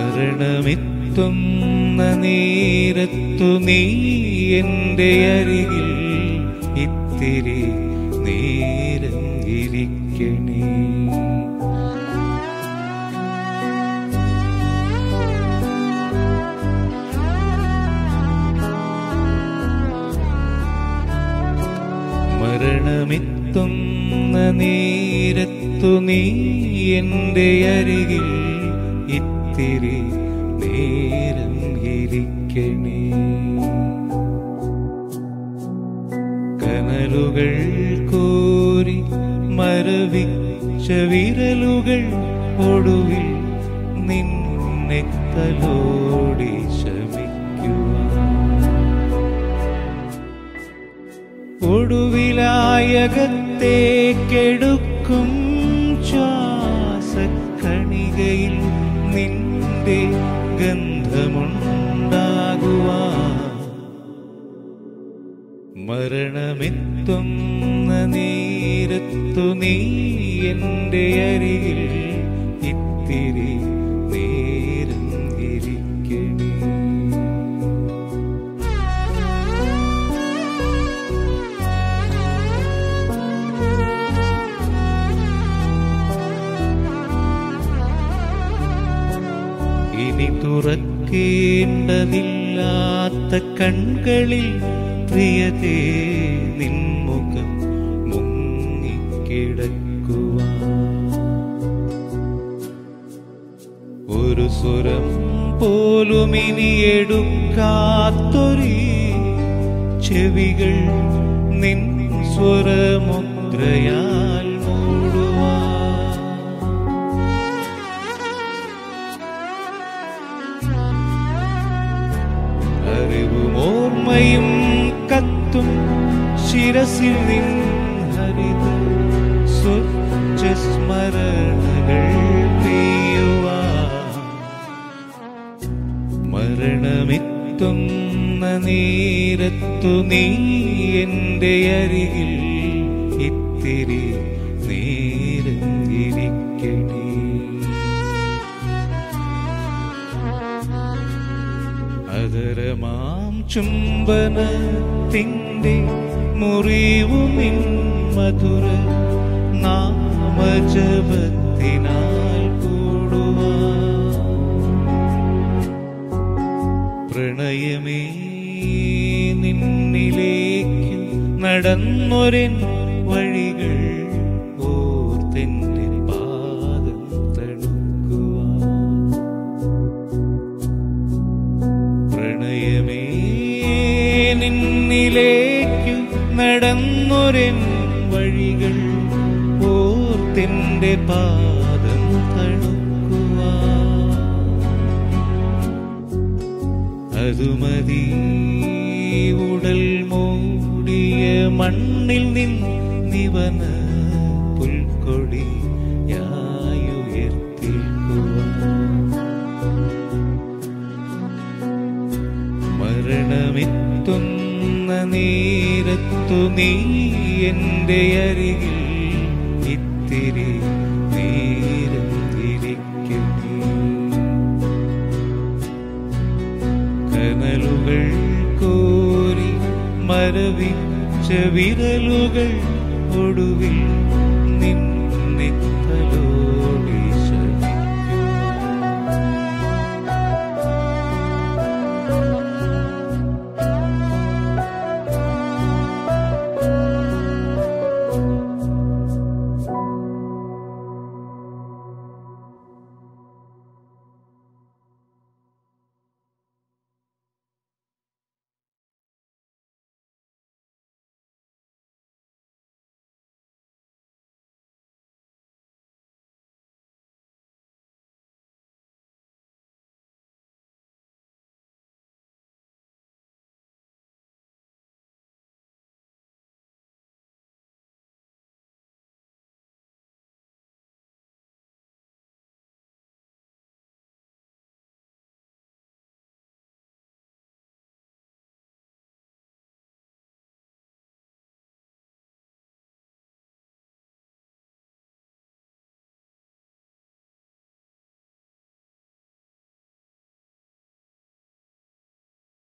മരണമെത്തുന്ന നേരത്തു നീ എൻ്റെ അരികിൽ ഇത്തിരി നേരം ഇരിക്കണേ മരണമെത്തുന്ന നേരത്തു നീ എൻ്റെ അരികിൽ ഇത്തിരി നേരം ഇരിക്കണേ കനലുകൾ കോരി മരവിച്ച വിരലുകൾ ഒടുവിൽ നിന്നെ തലോടി ശമിക്കുവാൻ ഒടുവിലായകത്തേക്കെടുക്കും ശ്വാസക്കണികയിൽ നിന്റെ ഗന്ധമുണ്ടാകുവാ മരണമെത്തുന്ന നേരത്തു നീ എൻ്റെ അരികിൽ ഇത്തിരി നേരം ഇരിക്കണേ ഇനി തുറക്കേണ്ടതില്ലാത്ത കൺകളിൽ പ്രിയതേ നിൻമുഖം മുങ്ങിക്കിടക്കുവാൻ ഒരു സ്വരം പോലും ഇനി എടുക്കാത്തൊരു ചെവികൾ നിൻ സ്വരമുദ്രയാൽ മൂടുവാൻ അറിവും ഓർമ്മയും കത്തും ശിരസിൽ നിൻ ഹരിത സ്വച്ഛ സ്മരണകൾ പെയ്യുവാൻ മരണമെത്തുന്ന നേരത്തു നീ എൻ്റെ അരികിൽ ഇത്തിരി നേരം ഇരിക്കണേ അതരമാം ചുംബനത്തിൻ്റെ മുറിവുമിൻ മധുര നാമജപത്തിനാൽ കൂടുവാൻ പ്രണയമേ നിന്നിലേക്ക് നടന്നൊരൻ വഴികൾ ഓർത്തെന്റെ പാദം തണുക്കുവാൻ പ്രണയമേ നിന്നിലേക്കു നടന്നൊരൻ വഴികൾ ഓർത്തെന്റെ പാദം തണുക്കുവാൻ അതുമതി ഉടൽ മൂടിയ മണ്ണിൽ നിന്നിവന പുൽക്കൊടി മരണമെത്തുന്ന നേരത്തു നീ എൻ്റെ അരികിൽ ഇത്തിരി നേരം ഇരിക്കണേ കനലുകൾ കോരി മരവിച്ച വിരലുകൾ ഒടുവിൽ നിന്നെ തലോ